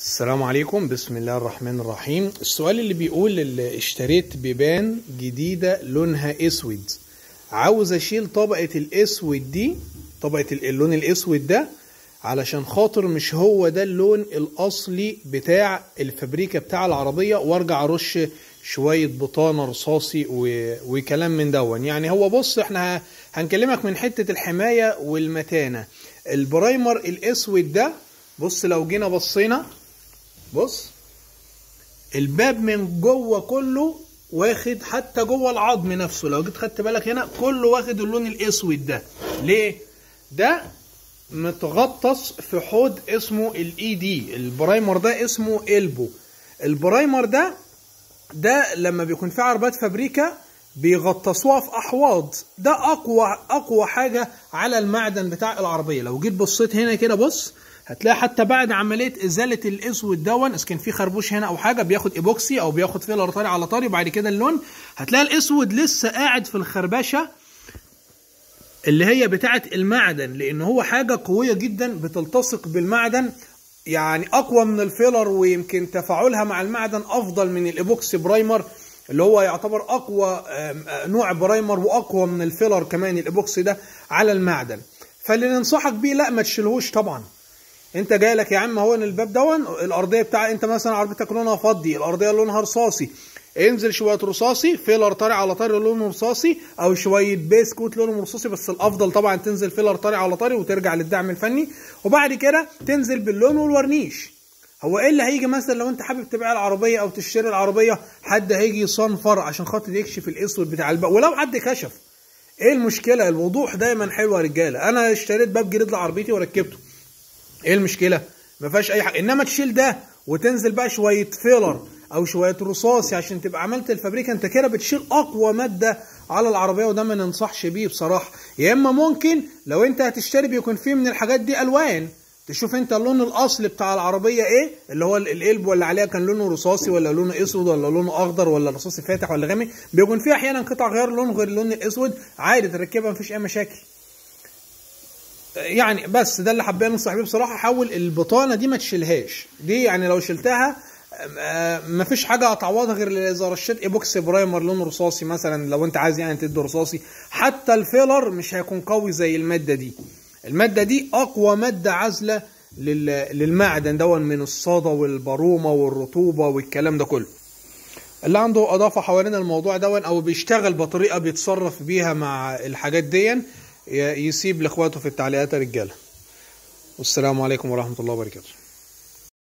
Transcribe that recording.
السلام عليكم بسم الله الرحمن الرحيم السؤال اللي بيقول اللي اشتريت بيبان جديدة لونها اسود عاوز اشيل طبقة الاسود دي طبقة اللون الاسود ده علشان خاطر مش هو ده اللون الاصلي بتاع الفابريكا بتاع العربية وارجع ارش شوية بطانة رصاصي و... وكلام من دون يعني هو بص احنا ه- هنكلمك من حتة الحماية والمتانة البرايمر الاسود ده بص لو جينا بصينا بص الباب من جوه كله واخد حتى جوه العظم نفسه لو جيت خدت بالك هنا كله واخد اللون الاسود ده ليه ده متغطس في حوض اسمه الاي دي البرايمر ده اسمه البو البرايمر ده ده لما بيكون في عربات فابريكا بيغطسوها في احواض ده اقوى اقوى حاجه على المعدن بتاع العربيه لو جيت بصيت هنا كده بص هتلاقي حتى بعد عمليه ازاله الاسود دون اذا كان في خربوش هنا او حاجه بياخد ايبوكسي او بياخد فيلر طري على طري وبعد كده اللون هتلاقي الاسود لسه قاعد في الخربشه اللي هي بتاعه المعدن لان هو حاجه قويه جدا بتلتصق بالمعدن يعني اقوى من الفيلر ويمكن تفاعلها مع المعدن افضل من الايبوكسي برايمر اللي هو يعتبر اقوى آم، آه، نوع برايمر واقوى من الفيلر كمان الايبوكسي ده على المعدن فاللي ننصحك بيه لا ما تشيلهوش طبعا انت جاي لك يا عم هو إن الباب دون الارضيه بتاع انت مثلا عربيتك لونها فضي الارضيه لونها رصاصي انزل شويه رصاصي فيلر طري على طري لونه رصاصي او شويه بيسكوت لونه رصاصي بس الافضل طبعا تنزل فيلر طري على طري وترجع للدعم الفني وبعد كده تنزل باللون والورنيش هو ايه اللي هيجي مثلا لو انت حابب تبيع العربيه او تشتري العربيه حد هيجي يصنفر عشان خاطر يكشف الاسود بتاع الباب ولو حد كشف ايه المشكله الوضوح دايما حلو يا رجاله انا اشتريت باب جديد لعربيتي وركبته ايه المشكله ما فيهاش اي حاجه انما تشيل ده وتنزل بقى شويه فيلر او شويه رصاصي عشان تبقى عملت الفابريكا انت كده بتشيل اقوى ماده على العربيه وده ما ننصحش بيه بصراحه يا اما ممكن لو انت هتشتري بيكون فيه من الحاجات دي الوان تشوف انت اللون الاصلي بتاع العربيه ايه اللي هو القلب ولا عليها كان لونه رصاصي ولا لونه اسود ولا لونه اخضر ولا رصاصي فاتح ولا غامق بيكون فيه احيانا قطع غير لون غير اللون الاسود عادي تركبها مفيش اي مشاكل يعني بس ده اللي حابين انصح بيه بصراحه حاول البطانه دي ما تشيلهاش دي يعني لو شلتها آه، مفيش حاجه هتعوضها غير اذا رشيت ايبوكسي برايمر لون رصاصي مثلا لو انت عايز يعني تدي رصاصي حتى الفيلر مش هيكون قوي زي الماده دي الماده دي اقوى ماده عازله لل- للمعدن دون من الصدى والبرومه والرطوبه والكلام ده كله اللي عنده اضافه حوالين الموضوع دون او بيشتغل بطريقه بيتصرف بيها مع الحاجات دي ي- يسيب لاخواته في التعليقات يا رجاله والسلام عليكم ورحمه الله وبركاته